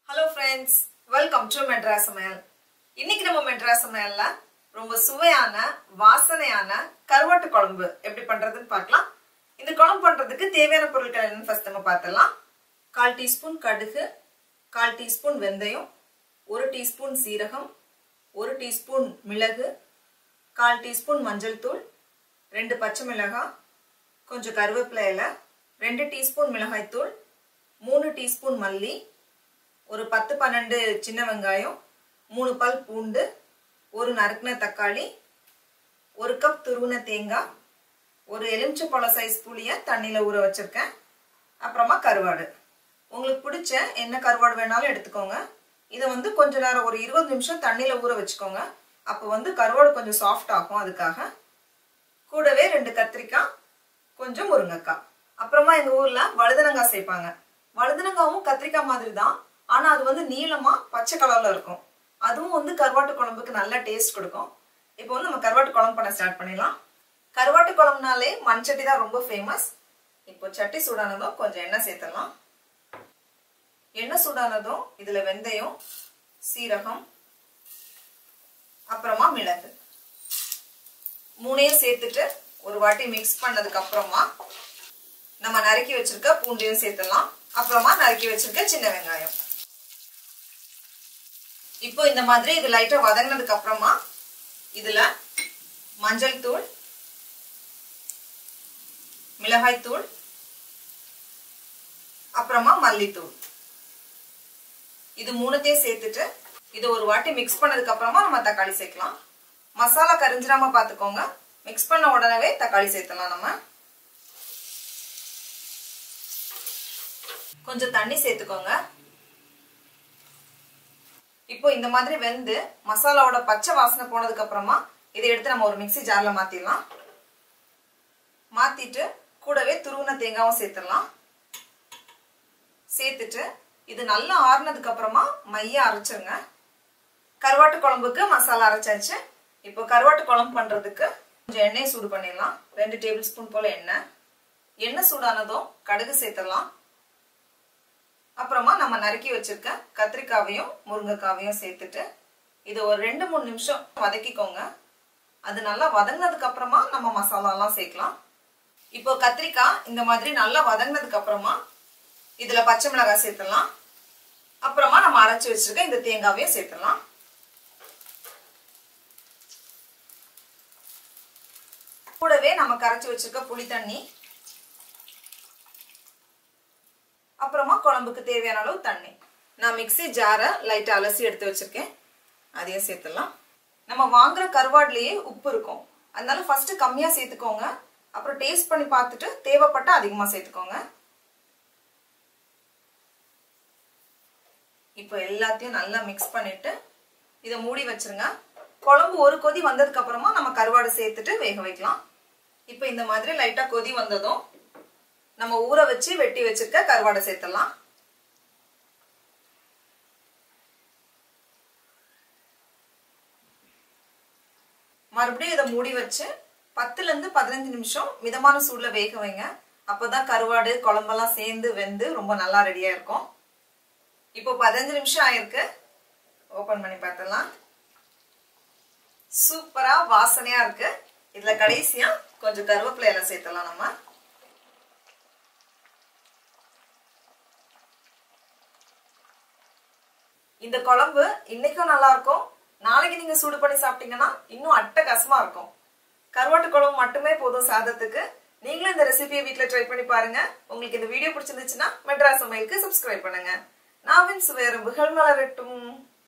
hello friends welcome to Madras Samayal இன்னைக்கு நம்ம மெட்ராஸ் சமையல்ல ரொம்ப சுவையான வாசனையான கருவாட்டு குழம்பு எப்படி பண்றதுன்னு பார்க்கலாம் இந்த குழம்பு பண்றதுக்கு தேவையான பொருட்கள் என்னன்னு ஃபர்ஸ்ட் நம்ம பார்த்துடலாம் கால் டீஸ்பூன் கடுகு கால் டீஸ்பூன் வெந்தயம் ஒரு டீஸ்பூன் சீரகம் ஒரு டீஸ்பூன் மிளகு கால் டீஸ்பூன் மஞ்சள் தூள் ரெண்டு பச்சை மிளகாய் கொஞ்சம் கருவேப்பிலை இலை ரெண்டு டீஸ்பூன் மிளகாய்த்தூள் மூணு டீஸ்பூன் மல்லி ஒரு பத்து பன்னெண்டு சின்ன வெங்காயம் மூணு பல் பூண்டு ஒரு நறுக்கின தக்காளி ஒரு கப் துருவின தேங்காய் ஒரு எலுமிச்சை பழ சைஸ் புளியை தண்ணியில் ஊற வச்சுருக்கேன் அப்புறமா கருவாடு உங்களுக்கு பிடிச்ச என்ன கருவாடு வேணாலும் எடுத்துக்கோங்க இதை வந்து கொஞ்ச நேரம் ஒரு இருபது நிமிஷம் தண்ணியில் ஊற வச்சுக்கோங்க அப்போ வந்து கருவாடு கொஞ்சம் சாஃப்ட் ஆகும் அதுக்காக கூடவே ரெண்டு கத்திரிக்காய் கொஞ்சம் முருங்கைக்காய் அப்புறமா எங்க ஊர்ல வழுதனங்காய் சேர்ப்பாங்க வழுதனங்காவும் கத்திரிக்காய் மாதிரி தான் ஆனா அது வந்து நீளமா பச்சை கலர்ல இருக்கும் அதுவும் வந்து கருவாட்டு குழம்புக்கு நல்ல டேஸ்ட் கொடுக்கும் இப்போ வந்து நம்ம கருவாட்டு குழம்பு பண்ண ஸ்டார்ட் பண்ணிடலாம் கருவாட்டு குழம்புனாலே மண் சட்டி தான் ரொம்ப ஃபேமஸ் இப்போ சட்டி சூடானதும் கொஞ்சம் எண்ணெய் சேர்த்துடலாம் எண்ணெய் சூடானதும் இதுல வெந்தயம் சீரகம் அப்புறமா மிளகு மூணையும் சேர்த்துட்டு ஒரு வாட்டி மிக்ஸ் பண்ணதுக்கு அப்புறமா நம்ம நறுக்கி வச்சிருக்க பூண்டையும் சேர்த்துடலாம் அப்புறமா நறுக்கி வச்சிருக்க சின்ன வெங்காயம் இப்போ இந்த மாதிரி இது லைட்டா வதங்கினதுக்கு அப்புறமா இதுல மஞ்சள் தூள் மிளகாய் தூள் அப்புறமா மல்லித்தூள் இது மூணுத்தையும் சேர்த்துட்டு இது ஒரு வாட்டி மிக்ஸ் பண்ணதுக்கு அப்புறமா நம்ம தக்காளி சேர்க்கலாம் மசாலா கரிஞ்சிடாம பாத்துக்கோங்க மிக்ஸ் பண்ண உடனே தக்காளி சேர்த்தலாம் நம்ம கொஞ்சம் தண்ணி சேர்த்துக்கோங்க இப்போ இந்த மாதிரி வெந்து மசாலாவோட பச்சை வாசனை போனதுக்கு அப்புறமா இதை எடுத்து நம்ம ஒரு மிக்சி ஜார்ல மாத்திடலாம் மாத்திட்டு கூடவே துருவின தேங்காவும் சேர்த்துடலாம் சேர்த்துட்டு இது நல்லா ஆறுனதுக்கு அப்புறமா மைய அரைச்சிருங்க கருவாட்டு குழம்புக்கு மசாலா அரைச்சாச்சு இப்போ கருவாட்டு குழம்பு பண்றதுக்கு கொஞ்சம் எண்ணெய் சூடு பண்ணிடலாம் ரெண்டு டேபிள் ஸ்பூன் போல எண்ணெய் எண்ணெய் சூடானதும் கடுகு சேர்த்துடலாம் அப்புறமா நம்ம நறுக்கி வச்சிருக்க கத்திரிக்காவையும் முருங்கைக்காவையும் சேர்த்துட்டு இதை ஒரு ரெண்டு மூணு நிமிஷம் வதக்கிக்கோங்க அது நல்லா வதங்கினதுக்கு அப்புறமா நம்ம மசாலாலாம் சேர்க்கலாம் இப்போ கத்திரிக்காய் இந்த மாதிரி நல்லா வதங்கினதுக்கு அப்புறமா இதுல பச்சை மிளகாய் சேர்த்துடலாம் அப்புறமா நம்ம அரைச்சி வச்சிருக்க இந்த தேங்காவையும் சேர்த்துடலாம் கூடவே நம்ம கரைச்சி வச்சிருக்க புளி தண்ணி அப்புறமா குழம்புக்கு தேவையான அளவு தண்ணி நான் மிக்சி ஜாரை லைட்டாக அலசி எடுத்து வச்சிருக்கேன் அதையும் சேர்த்துடலாம் நம்ம வாங்குற கருவாடுலேயே உப்பு இருக்கும் அதனால ஃபர்ஸ்ட் கம்மியாக சேர்த்துக்கோங்க அப்புறம் டேஸ்ட் பண்ணி பார்த்துட்டு தேவைப்பட்டா அதிகமாக சேர்த்துக்கோங்க இப்போ எல்லாத்தையும் நல்லா மிக்ஸ் பண்ணிட்டு இதை மூடி வச்சிருங்க குழம்பு ஒரு கொதி வந்ததுக்கு அப்புறமா நம்ம கருவாடு சேர்த்துட்டு வேக வைக்கலாம் இப்போ இந்த மாதிரி லைட்டா கொதி வந்ததும் நம்ம ஊற வச்சு வெட்டி வச்சிருக்க கருவாடை சேர்த்துடலாம் மறுபடியும் இதை மூடி வச்சு பத்துல இருந்து பதினஞ்சு நிமிஷம் மிதமான சூடுல வேக வைங்க அப்போதான் கருவாடு குழம்பெல்லாம் சேர்ந்து வெந்து ரொம்ப நல்லா ரெடியா இருக்கும் இப்போ பதினஞ்சு நிமிஷம் ஆயிருக்கு ஓபன் பண்ணி பார்த்தலாம் சூப்பரா வாசனையா இருக்கு இதுல கடைசியா கொஞ்சம் கருவேப்பிலை எல்லாம் சேர்த்தலாம் நம்ம இந்த குழம்பு இன்னைக்கும் நல்லா இருக்கும் நாளைக்கு நீங்க சூடு பண்ணி சாப்பிட்டீங்கன்னா இன்னும் அட்டகாசமா இருக்கும் கருவாட்டு குழம்பு மட்டுமே போதும் சாதத்துக்கு நீங்களும் இந்த ரெசிபியை வீட்டில் ட்ரை பண்ணி பாருங்க உங்களுக்கு இந்த வீடியோ பிடிச்சிருந்துச்சுன்னா மெட்ராஸ் சமையலுக்கு சப்ஸ்கிரைப் பண்ணுங்க நாவின் சுவையரம்புகள் மலரட்டும்